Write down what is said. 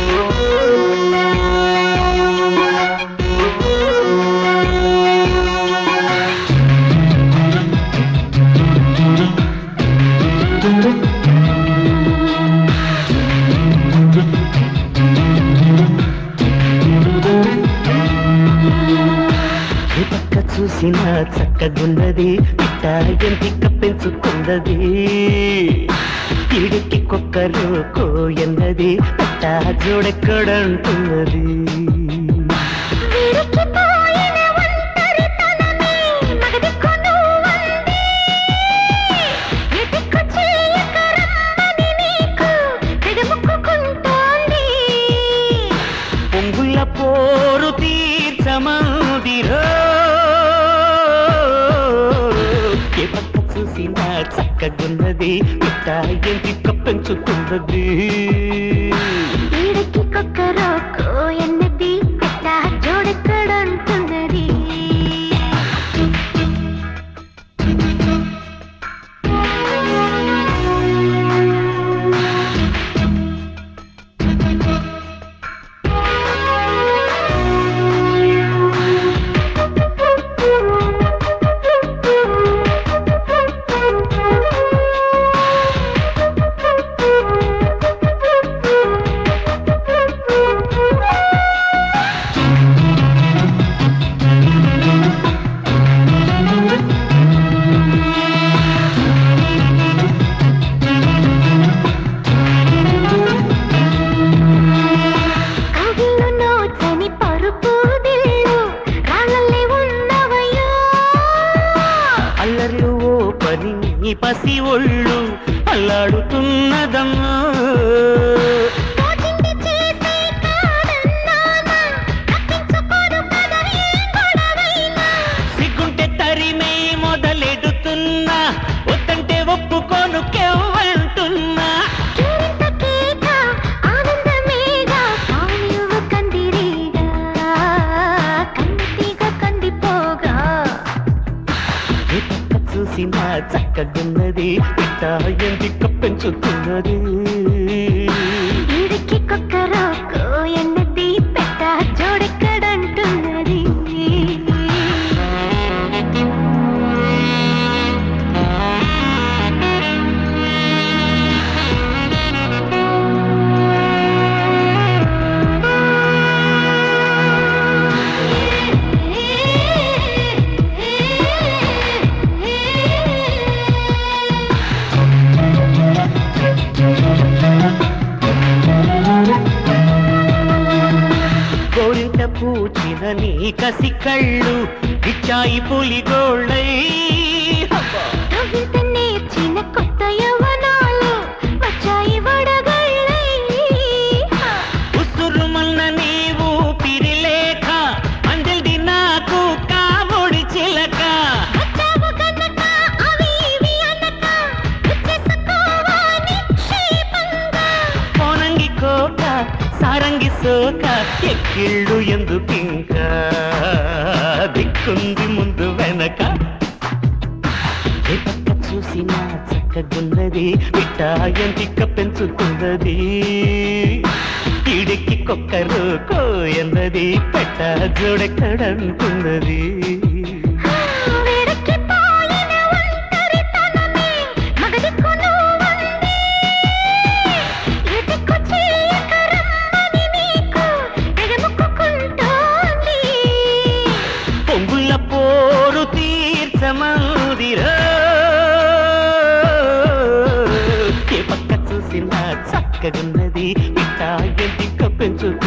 ఏ పక్క చూసినా చక్కగున్నది పిట్ట ఎంపిక పెంచుకున్నది ఇడికి కుక్కరు కోయన్నది పిట్ట జోడెక్కడంటున్నది విడిచిపోయిన ఒంటరితనమే మగదిక్కు నువ్వంది. ఎదిక్కు చేయక రమ్మని నీకు తెగముక్కుకుంటోంది. పొంగుల పోరు తీర్చమందిరో ఏ పక్క చూసినా చక్కగున్నది పిట్ట ఎంపిక పెంచుకున్నది ఈడకి కొక్కరో కోయన్నది పెట్ట జోడెక్కడంటున్నది కవిలు నోచని పరుపు దిళ్ళు రాళ్ళల్లే ఉన్నవయ్యో అల్లర్లు ఓ పని ఈ పసి ఒళ్ళు అల్లాడుతున్నదమ్మా తోచింది చేసే కాదన్నానా తప్పించుకోరు కదా ఏ గొడవైనా సిగ్గుంటే తరిమే మొదలెడుతున్నా వద్దంటే ఒప్పుకోను కెవ్వంటున్నా కేరింత కేక ఆనందమేగా కానివ్వ కందిరీగా కందిగా కందిపోగా ఏ పక్క చూసినా చక్కగున్నది పిట్ట ఎంపిక పెంచుతున్నది ఈడికి కొక్కరో కోయన్నది పెట్ట జోడెక్కడంటున్నది కోరింట పూచిన నీ కసి కళ్ళు ఇచ్చాయి పులిగోళ్ళై హబ్బా. కవిత నేర్చిన కొత్త యవనాలు వచ్చాయి వడగళ్ళై ఉసురుమన్న నీవు పిరిలేఖ అంజల్ది నాకు కాముడి చిలక వచ్చావు గనక అవి ఇవి అనక వచ్చేసుకోవా నిక్షేపంగా కోనంగి కోక సారంగి సోక ఎక్కిళ్ళు ఎందుకింకా దిక్కుంది ముందు వెనక ఏ పక్క చూసినా చక్కగున్నది పిట్ట ఎంపిక పెంచుతున్నది ఈడెక్కి కొక్కరు కోయన్నది పెట్ట జోడెక్కడంటున్నది వేడెక్కిపోయిన ఒంటరితనమే మగదిక్కు నువ్వంది. ఎదిక్కు చేయక రమ్మని నీకు తెగముక్కుకుంటోంది. పొంగుల పోరు తీర్చమందిరా ఏ పక్క చూసినా చక్కగున్నది ఇట్ట ఎంపిక పెంచు